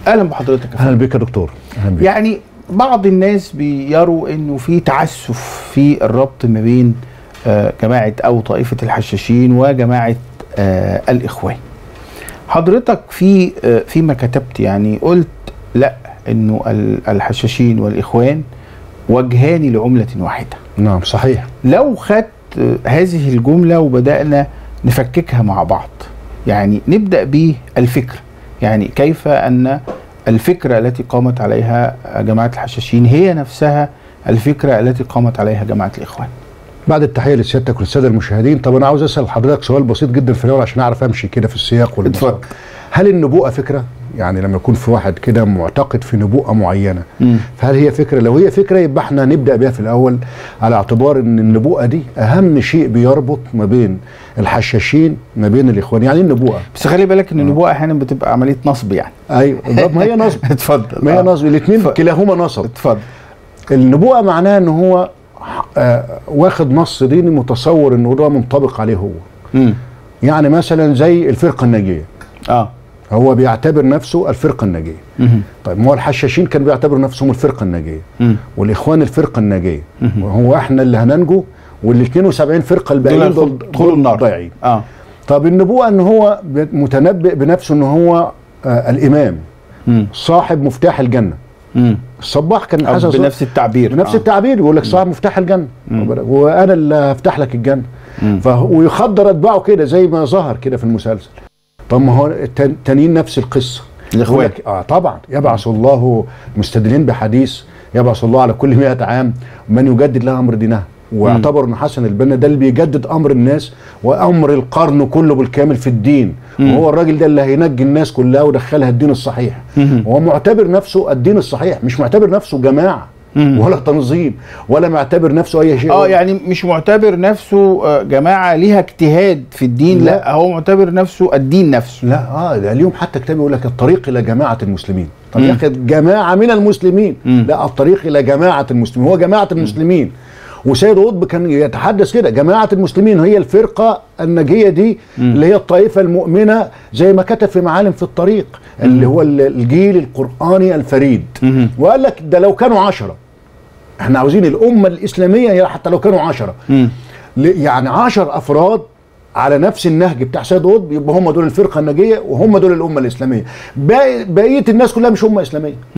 اهلا بحضرتك يا اهلا فندم. بك يا دكتور اهلا بك يعني بعض الناس بيروا انه في تعسف في الربط ما بين آه، جماعه او طائفه الحشاشين وجماعه آه، الاخوان حضرتك في آه، فيما كتبت يعني قلت لا انه ال- الحشاشين والاخوان وجهان لعمله واحده نعم صحيح لو خدت آه، هذه الجملة وبدأنا نفككها مع بعض يعني نبدأ بالفكرة يعني كيف أن الفكرة التي قامت عليها جماعة الحشاشين هي نفسها الفكرة التي قامت عليها جماعة الإخوان بعد التحيه لسيادتك وللساده المشاهدين طب انا عاوز اسال حضرتك سؤال بسيط جدا في الاول عشان اعرف امشي كده في السياق والمسار اتفضل. هل النبوءه فكره يعني لما يكون في واحد كده معتقد في نبوءه معينه مم. فهل هي فكره لو هي فكره يبقى احنا نبدا بيها في الاول على اعتبار ان النبوءه دي اهم شيء بيربط ما بين الحشاشين ما بين الاخوان يعني إيه النبوءه بس خلي بالك ان النبوءة احيانا بتبقى عملية نصب يعني ايوه طب ما هي نصب اتفضل ما هي آه. نصب الاثنين ف- كلاهما نصب اتفضل النبوءة معناها ان هو آه، واخد نص ديني متصور انه ده منطبق عليه هو مم. يعني مثلا زي الفرقة الناجية اه هو بيعتبر نفسه الفرقة الناجية مهم. طيب ما هو الحشاشين كانوا بيعتبروا نفسهم الفرقة الناجية مم. والاخوان الفرقة الناجية مهم. وهو احنا اللي هننجو وال 72 فرقة دول الباقيين دول يدخلوا النار ضايعين اه طب النبوءة ان هو متنبئ بنفسه ان هو آه الامام مم. صاحب مفتاح الجنة مم. الصباح كان أو حسن صباح بنفس التعبير بنفس آه. التعبير يقول لك صاحب مفتاح الجنه مم. واخد بالك؟ وانا اللي هفتح لك الجنه مم. فهو ويخدر اتباعه كده زي ما ظهر كده في المسلسل طب ما هو التان- التانيين نفس القصه الإخوان. يقول لك اه طبعا يبعث الله مستدلين بحديث يبعث الله على كل 100 عام من يجدد لها امر دينها واعتبر ان حسن البنا ده اللي بيجدد امر الناس وامر القرن كله بالكامل في الدين وهو الراجل ده اللي هينجي الناس كلها ويدخلها الدين الصحيح مهم. هو معتبر نفسه الدين الصحيح مش معتبر نفسه جماعه مم. ولا تنظيم ولا معتبر نفسه اي شيء اه يعني مش معتبر نفسه آه، جماعه ليها اجتهاد في الدين لا, لا. هو معتبر نفسه الدين نفسه لا اه ده اليوم حتى كتاب يقول لك الطريق الى جماعه المسلمين طب مم. يا اخي جماعه من المسلمين مم. لا الطريق الى جماعه المسلمين هو جماعه المسلمين وسيد قطب كان يتحدث كده جماعه المسلمين هي الفرقه الناجيه دي اللي هي الطائفه المؤمنه زي ما كتب في معالم في الطريق اللي هو ال- الجيل القراني الفريد مم. وقال لك ده لو كانوا عشرة احنا عاوزين الامه الاسلاميه هي حتى لو كانوا عشرة مم. ل- يعني عشر افراد على نفس النهج بتاع سيد قطب يبقى هم دول الفرقه الناجيه وهم دول الامه الاسلاميه باقي- بقيه الناس كلها مش امه اسلاميه